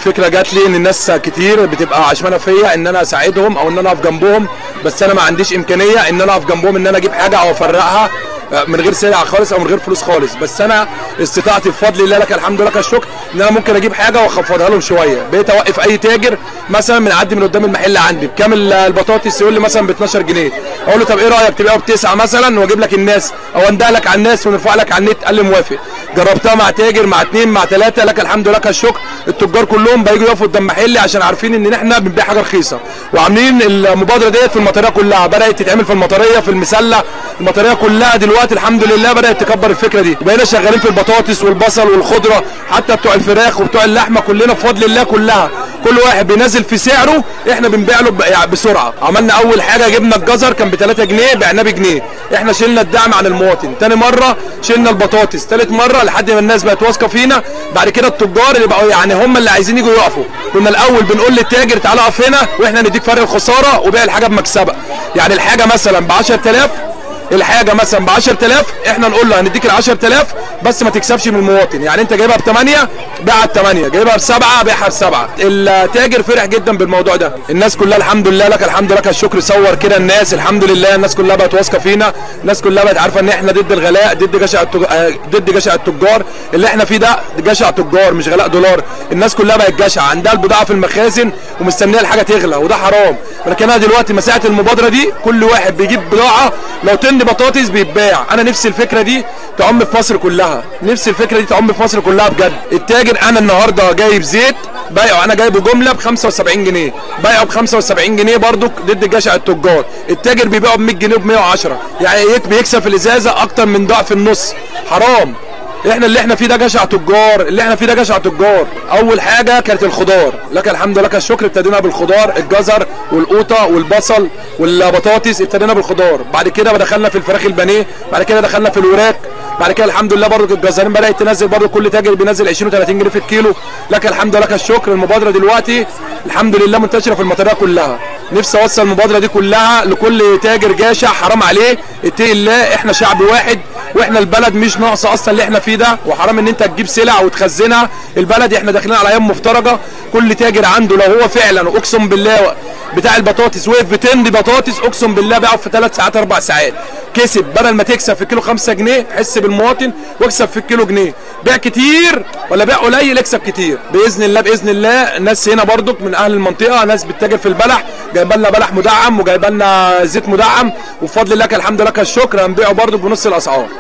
فكره جات لي ان الناس كتير بتبقى عشمانه فيا ان انا اساعدهم او ان انا اقف جنبهم بس انا ما عنديش امكانيه ان انا اقف جنبهم ان انا اجيب حاجه او افرقها من غير سلع خالص او من غير فلوس خالص بس انا استطاعتي بفضل الله لك الحمد لك الشكر ان انا ممكن اجيب حاجه واخفضها لهم شويه بقيت اوقف اي تاجر مثلا من عدي من قدام المحل عندي بكام البطاطس يقول لي مثلا ب 12 جنيه اقول له طب ايه رايك تبيعه بتسعه مثلا واجيب لك الناس او انده لك على الناس ونرفع لك على النت قال لي موافق جربتها مع تاجر مع اثنين مع ثلاثه لك الحمد لك الشكر التجار كلهم بيجوا يقفوا قدام محلي عشان عارفين ان احنا بنبيع حاجه رخيصه وعاملين المبادره ديت في المطريه كلها بدات تتعمل في المطريه في المسله المطريه كلها دلوقتي الحمد لله بدات تكبر الفكره دي بقينا شغالين في البطاطس والبصل والخضره حتى بتوع الفراخ وبتوع اللحمه كلنا بفضل الله كلها كل واحد بينزل في سعره احنا بنبيع له يعني بسرعه عملنا اول حاجه جبنا الجزر كان ب 3 جنيه بعناه بجنيه احنا شلنا الدعم عن المواطن تاني مره شلنا البطاطس تالت مره لحد ما الناس بقت واثقه فينا بعد كده التجار اللي بقوا يعني هم اللي عايزين يجوا يقفوا كنا الاول بنقول للتاجر تعالى اقف هنا واحنا نديك فرق الخساره وبيع الحاجه بمكسبه يعني الحاجه مثلا ب 10000 الحاجه مثلا ب 10000 احنا نقول له هنديك ال 10000 بس ما تكسبش من المواطن يعني انت جايبها ب 8 بيعها ب 8 جايبها ب 7 بيعها ب 7 التاجر فرح جدا بالموضوع ده الناس كلها الحمد لله لك الحمد لك الشكر صور كده الناس الحمد لله الناس كلها بقت واثقه فينا الناس كلها بقت عارفه ان احنا ضد الغلاء ضد جشع التج... ضد جشع التجار اللي احنا فيه ده جشع تجار مش غلاء دولار الناس كلها بقت جشع عندها البضاعه في المخازن ومستنيه الحاجه تغلى وده حرام ولكن انا دلوقتي مساحه المبادره دي كل واحد بيجيب بضاعه لو طن بطاطس بيتباع انا نفسي الفكره دي تعم في مصر كلها نفسي الفكره دي تعم في مصر كلها بجد التاجر انا النهارده جايب زيت بايعه انا جايبه جمله ب 75 جنيه بايعه ب 75 جنيه برضو ضد جشع التجار التاجر بيبيعه ب 100 جنيه وب 110 يعني بيكسب في الازازه اكتر من ضعف النص حرام احنا اللي احنا فيه ده جشع تجار اللي احنا فيه ده جشع تجار اول حاجه كانت الخضار لك الحمد لك الشكر ابتدينا بالخضار الجزر والقوطه والبصل والبطاطس ابتدينا بالخضار بعد كده دخلنا في الفراخ البانيه بعد كده دخلنا في الوراك بعد كده الحمد لله برضو الجزارين بدات تنزل برضو كل تاجر بينزل 20 و30 جنيه في الكيلو لك الحمد لك الشكر المبادره دلوقتي الحمد لله منتشره في المطاريه كلها نفسي اوصل المبادره دي كلها لكل تاجر جاشع حرام عليه اتقي الله احنا شعب واحد واحنا البلد مش ناقصه اصلا اللي احنا فيه ده وحرام ان انت تجيب سلع وتخزنها البلد احنا داخلين على ايام مفترجه كل تاجر عنده لو هو فعلا اقسم بالله بتاع البطاطس وقف بتندي بطاطس اقسم بالله بيقف في ثلاث ساعات اربع ساعات كسب بدل ما تكسب في الكيلو 5 جنيه حس بالمواطن واكسب في الكيلو جنيه بيع كتير ولا بيع قليل اكسب كتير باذن الله باذن الله الناس هنا برضك من اهل المنطقه ناس بتتاجر في البلح جايبه لنا بلح مدعم وجايبه لنا زيت مدعم وبفضل الله الحمد لله الشكر هنبيعه برضك بنص الاسعار